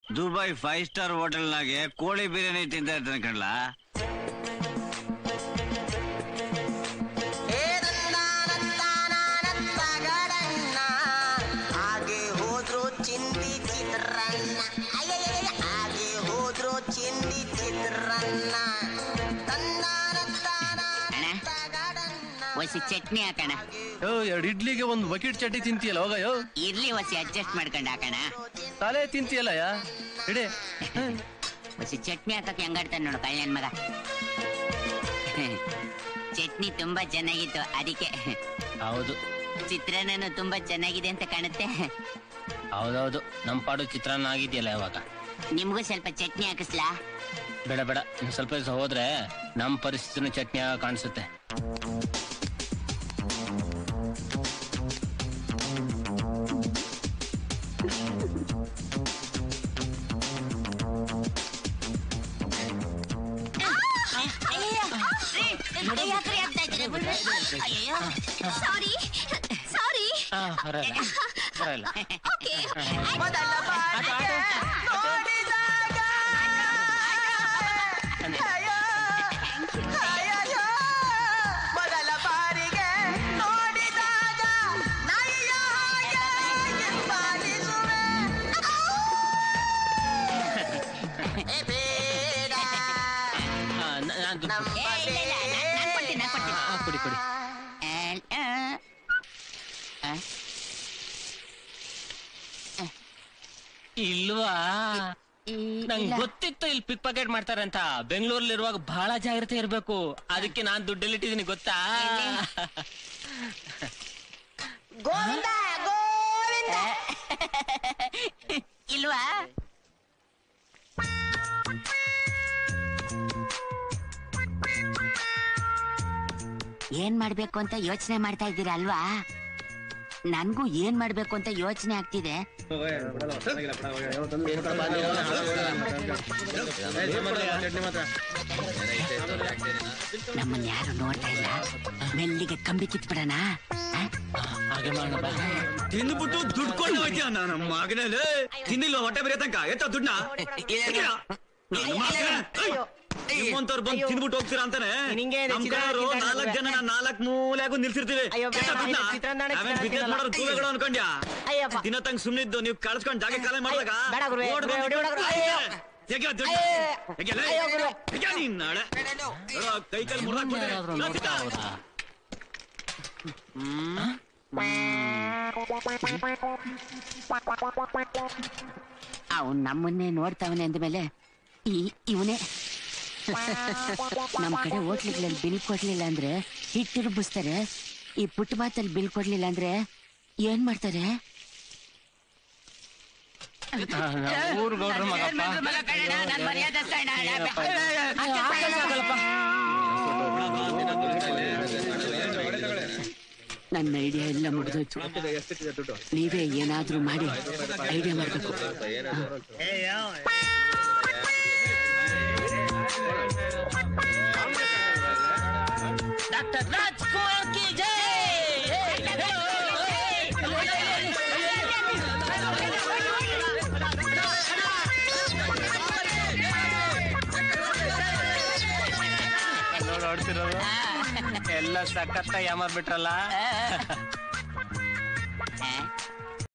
Dubai five star ಹೋಟೆಲ್ನಾಗೆ ಕೋಳಿ ಬಿರಿಯಾನಿ ತಿಂತ ಇರ್ತಾನೆ ಕಣ್ಲ ಹಾಗೆ ಹೋದ್ರು ಚಿಂದಿ ಚಿತ್ರಾನ್ನ ಅಯ್ಯಯ್ಯಯ್ಯ, ಹಾಗೆ ಹೋದ್ರು ಚಿಂದಿ ಚಿತ್ರಾನ್ನ ತಂದಾನ ಒಸಿ ಚಟ್ನಿ ಹಾಕಣ ಯೋ ಎರಡು ಇಡ್ಲಿಗೆ ಒಂದು ಬಕೆಟ್ ಚಟ್ನಿ ತಿಂತೀಯಲ್ಲ ಹೋಗ ಯೋ ಇರ್ಲಿ ಒಸಿ ಅಡ್ಜಸ್ಟ್ ಮಾಡ್ಕೊಂಡ್ ಹಾಕಣ ತಲೆ ತಿಂತೀಯಲ್ಲ ಯಾ ಇಡೇ ಒಸಿ ಚಟ್ನಿ ಹಾಕಕ್ಕೆ ಹೆಂಗಾಡ್ತಾನೆ ನೋಡು ಕಲ್ಯಾಣ್ ಮಗ ಚಟ್ನಿ ತುಂಬಾ ಚೆನ್ನಾಗಿತ್ತು ಅದಕ್ಕೆ ಹೌದು ಚಿತ್ರಾನ್ನನು ತುಂಬಾ ಚೆನ್ನಾಗಿದೆ ಅಂತ ಕಾಣುತ್ತೆ ಹೌದೌದು ನಮ್ ಪಾಡು ಚಿತ್ರಾನ್ನ ಆಗಿದೆಯಲ್ಲ ಇವಾಗ ನಿಮ್ಗೂ ಸ್ವಲ್ಪ ಚಟ್ನಿ ಹಾಕಿಸ್ಲಾ ಬೇಡ ಬೇಡ ಇನ್ನು ಸ್ವಲ್ಪ ದಿವಸ ಹೋದ್ರೆ ನಮ್ ಪರಿಸ್ಥಿತಿನೂ ಚಟ್ನಿ ಆಗ ಕಾಣಿಸುತ್ತೆ ಸಾರಿ ಸಾರಿ ಹಾ ಬರಲ್ಲ ಬರಲ್ಲ ಓಕೆ ಮೊದಲ ಬಾರಿಗೆ ನೋಡಿದಾಗ ಅಯ್ಯೋ, ಅಯ್ಯಯ್ಯೋ, ಮೊದಲ ಬಾರಿಗೆ ನೋಡಿದಾಗ ನಾಯಿಯ ಹಾಗೆ ಹಿಂಬಾಲಿಸುವೆ. ಏ ಬೇಡ ಹಾ, ನ- ನಾನ್ ದುಡ್ಡು- ನಮ್ಮ ಏ, ಇಲ್ಲ, ಇಲ್ಲ, ನಾನ್- ನಾನ್ ಕೊಡ್ತೀನಿ, ನಾನ್ ಕೊಡ್ತೀನಿ. ಹಾ, ಕೊಡಿ ಕೊಡಿ ಅಲ್- ಆ. ಆ? ಇಲ್ವಾ ಈ- ನಂಗೆ ಇಲ್ಲ. ಗೊತ್ತಿತ್ತು ಇಲ್ಲಿ ಪಿಕ್ ಪಾಕೆಟ್ ಮಾಡ್ತಾರೆ ಅಂತ ಬೆಂಗಳೂರಲ್ಲಿ ಇರುವಾಗ ಬಹಳ ಜಾಗ್ರತೆ ಇರ್ಬೇಕು ಅದಕ್ಕೆ ನಾನ್ ದುಡ್ಡಲ್ಲಿಟ್ಟಿದ್ದೀನಿ ಗೊತ್ತಾ ಗೋವಿಂದ ಗೋವಿಂದ ಇಲ್ವಾ ಏನ್ ಮಾಡ್ಬೇಕು ಅಂತ ಯೋಚನೆ ಮಾಡ್ತಾ ಇದ್ದೀರಾ ಅಲ್ವಾ ನನ್ಗೂ ಏನ್ ಮಾಡ್ಬೇಕು ಅಂತ ಯೋಚನೆ ಆಗ್ತಿದೆ ನಮ್ಮನ್ನ ಯಾರು ನೋಡ್ತಾ ಇಲ್ಲ ಮೆಲ್ಲಿಗೆ ಕಂಬಿ ಕಿತ್ಬಿಡಣ ಹಾಗೆ ಮಾಡೋಣ ಬಾ. ತಿಂದ್ಬಿಟ್ಟು ದುಡ್ಡು ಕೊಂಡು ಹೋಯ್ತೀಯ ನನ್ನ ಮಗನಲ್ಲಿ ತಿಂದಿಲ್ಲ ಹೊಟ್ಟೆ ಬರೀ ತನಕ ಎತ್ತ ದುಡ್ಡನ್ನ ನಿಮ್ಮಂತವ್ರು ಬಂದು ತಿಂದ್ಬಿಟ್ಟು ಹೋಗ್ತೀರಾ ಅಂತಾನೆ ನಿಂಗೆ ನಮ್ ಚಿತ್ರಾನ್ನ ಕಡೆಯವ್ರು ತಿಂತಾರೆ ನಾಲ್ಕ್ ಜನ ನಾಲ್ಕ್ ಮೂಲೆಗೂ ನಿಲ್ಸಿರ್ತೀವಿ ಅಯ್ಯೋ, ಬೇಡ, ಎತ್ತ ದುಡ್ಡನ್ನ? ಇದು ಚಿತ್ರಾನ್ನನೇ ನಾವೇನ್ ಚಿತ್ರಾನ್ನ ಬಿಸ್ನೆಸ್ ಮಾಡೋರು ತಿನ್ನಲ್ಲ. ಕೂಲೆಗಳು ಅನ್ಕೊಂಡ್ಯಾ ಅಯ್ಯಪ್ಪ. ತಿನ್ನತಂಗ್ ಸುಮ್ನಿದ್ದು ನೀವು ಕಳ್ಸ್ಕೊಂಡ್ ಜಾಗ ಕಾಲ ಮಾಡಿದಾಗ ಅಯ್ಯೋ, ಬೇಡ ಗುರುವೆ, ಓಡ್ ಗುರುವೆ, ಬಂದು ಹೊಡಿ, ಹೊಡಿ, ಅಯ್ಯೋ. ತೆಗೆ ಆ ದುಡ್ಡು. ಅಯ್ಯೋ. ತೆಗೆ ಲೇ. ಅಯ್ಯೋ, ಗುರುವೆ. ತೆಗೆ ನೀನ್ ನಾಳೆ ನೋಡು, ಕೈ ಕಾಲು ಮುರ್ದಾಕ್ಬಿಟ್ರೆ. ಯಾರಾದ್ರೂ ನಾ ನೋಡ್ತಾ ತಿಂತ. ಹೋದ್ರಾ? ಅವನ್ ನಮ್ಮನ್ನೇ ನೋಡ್ತಾವನೆ ಅಂದ್ಮೇಲೆ ಈ ಇವನೇ ನಮ್ ಕಡೆ ಹೋಟ್ಲಿಗಳಲ್ಲಿ ಬಿಲ್ ಕೊಡ್ಲಿಲ್ಲ ಅಂದ್ರೆ ಹಿಟ್ಟು ರುಬ್ಬಿಸ್ತಾರೆ ಈ ಪುಟ್ಟ ಮಾತಲ್ಲಿ ಬಿಲ್ ಕೊಡ್ಲಿಲ್ಲ ಅಂದ್ರೆ ಏನ್ ಮಾಡ್ತಾರೆ ಆ, ನಾವ್ ಊರ್ ಗೌಡ್ರ ಮಗಪ್ಪ ಏನಪ್ಪ ಇದು? ಆಗಲ್ಲಪ್ಪ. ನನ್ನ ಐಡಿಯಾ ಎಲ್ಲ ಮುಗಿದೋಯ್ತು ನೀವೇ ಏನಾದ್ರೂ ಮಾಡಿ ಐಡಿಯಾ ಮಾಡ್ಬೇಕು ಡಾಕ್ಟರ್ ರಾಜ್ಕುಮಾರ್ ಕಿ ಜೈ ನೋಡ್ ನೋಡ್ತಿರೋದು ಎಲ್ಲ ಸಖತ್ತ ಯಾಮಾರ್ ಬಿಟ್ರಲ್ಲ